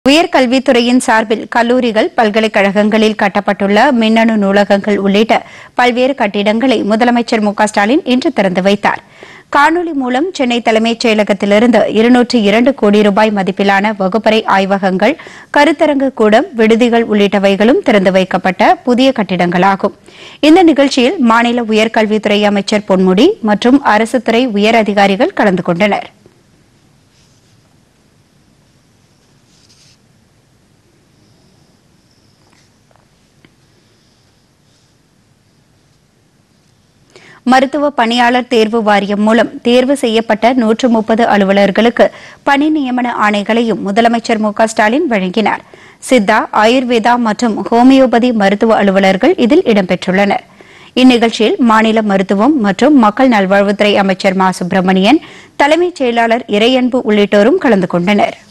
உயர்கல்வித்துறையின் சார்பில் கல்லூரிகள் பல்கலைக்கழகங்களில் கட்டப்பட்டுள்ள மின்னணு நூலகங்கள் உள்ளிட்ட பல்வேறு கட்டிடங்களை முதலமைச்சர் மு க ஸ்டாலின் இன்று திறந்து வைத்தார் காணொலி மூலம் சென்னை தலைமைச் செயலகத்திலிருந்து இருநூற்று இரண்டு கோடி ரூபாய் மதிப்பிலான வகுப்பறை ஆய்வகங்கள் கருத்தரங்கு கூடம் விடுதிகள் உள்ளிட்டவைகளும் திறந்து வைக்கப்பட்ட புதிய கட்டிடங்களாகும் இந்த நிகழ்ச்சியில் மாநில உயர்கல்வித்துறை அமைச்சர் பொன்முடி மற்றும் அரசுத் துறை உயர் அதிகாரிகள் கலந்து கொண்டனா் மருத்துவ பணியாளர் தேர்வு வாரியம் மூலம் தேர்வு செய்யப்பட்ட நூற்று முப்பது அலுவலர்களுக்கு பணி நியமன ஆணைகளையும் முதலமைச்சர் மு க ஸ்டாலின் வழங்கினார் சித்தா ஆயுர்வேதா மற்றும் ஹோமியோபதி மருத்துவ அலுவலர்கள் இதில் இடம்பெற்றுள்ளனர் இந்நிகழ்ச்சியில் மாநில மருத்துவம் மற்றும் மக்கள் நல்வாழ்வுத்துறை அமைச்சர் மா சுப்பிரமணியன் தலைமைச் செயலாளர் இறையன்பு உள்ளிட்டோரும் கலந்து கொண்டனா்